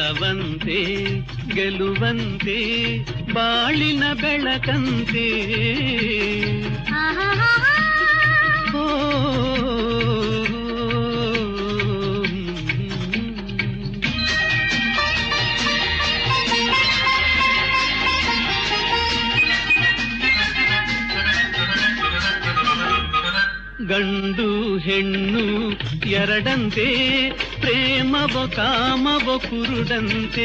ಒಲವಂತೆ ಗೆಲುವಂತೆ ಬಾಳಿನ ಬೆಳಕಂತೆ ಆಹಾಹಾಹಾ. ಓ ಗಂಡು ಹೆಣ್ಣು ಎರಡಂತೆ ಪ್ರೇಮವೋ ಕಾಮವೋ ಕುರುಡಂತೆ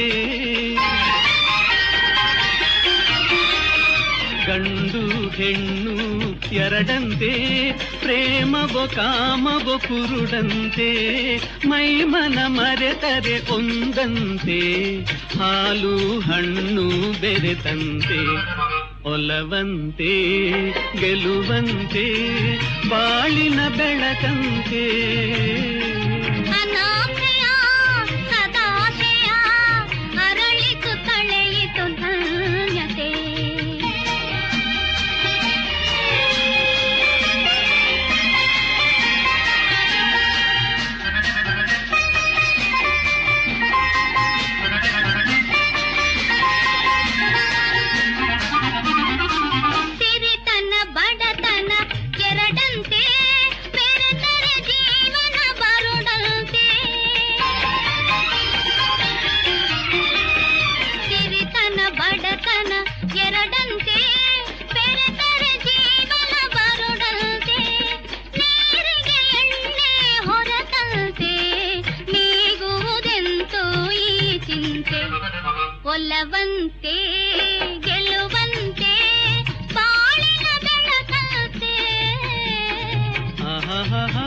ಗಂಡು ಹೆಣ್ಣು ಎರಡಂತೆ ಪ್ರೇಮವೋ ಕಾಮವೋ ಕುರುಡಂತೆ ಮೈಮನ ಮರೆತರೆ ಒಂದಂತೆ ಹಾಲು ಹಣ್ಣು ಬೆರೆತಂತೆ ಒಲವಂತೆ ಗೆಲುವಂತೆ ಬಾಳಿನ ಬೆಳಕಂತೆ ಅನಾಥೆಯ ಸದಾಶಯ ಅರಳಿತು ತಳೆಯಿತು ಧನ್ಯತೆ ಸಿರಿತನ ಬಡತನ ಎರಡಂತೆ ಬೆರೆತರೆ ಜೀವನ ಬರುಡಂತೆ ಸಿರಿತನ ಬಡತನ ಎರಡಂತೆ ಬೆರೆತರೆ ಜೀವನ ಬರುಡಂತೆ ನೀರಿಗೆ ಎಣ್ಣೆ ಹೊರತಂತೆ ನೀಗುವುದೆಂತೋ ಈ ಚಿಂತೆ ಒಲವಂತೆ ಗೆಲುವಂತೆ ಬಾಳಿನ ಬೆಳಕಂತೆ ಆಹಾಹಾಹಾ.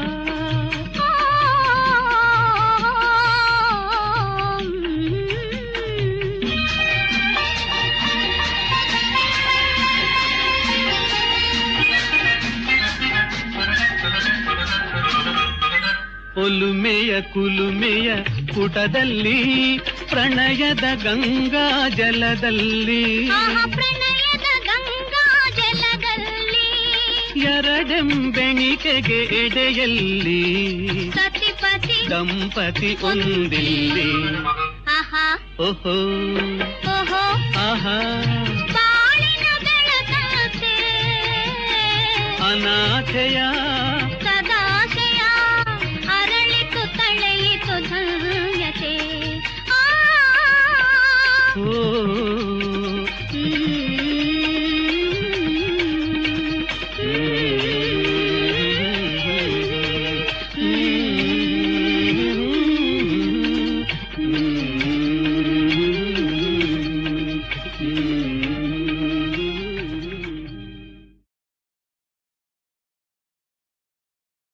ಒಲುಮೆಯ ಕುಲುಮೆಯ ಪುಟದಲ್ಲಿ ಪ್ರಣಯದ ಗಂಗಾ ಜಲದಲ್ಲಿ ಆಹಾ ಪ್ರಣಯದ ಗಂಗಾ ಜಲದಲ್ಲಿ ಎರಡೆಂಬೆಣಿಕೆಗೆ ಎಡೆಯಲ್ಲಿ ಸತಿಪತಿ ದಂಪತಿ ಒಂದಿಲ್ಲಿ ಆಹಾ ಓಹೋ ಓಹೋ ಆಹಾ ಬಾಳಿನ ಬೆಳಕಂತೆ ಅನಾಥೆಯ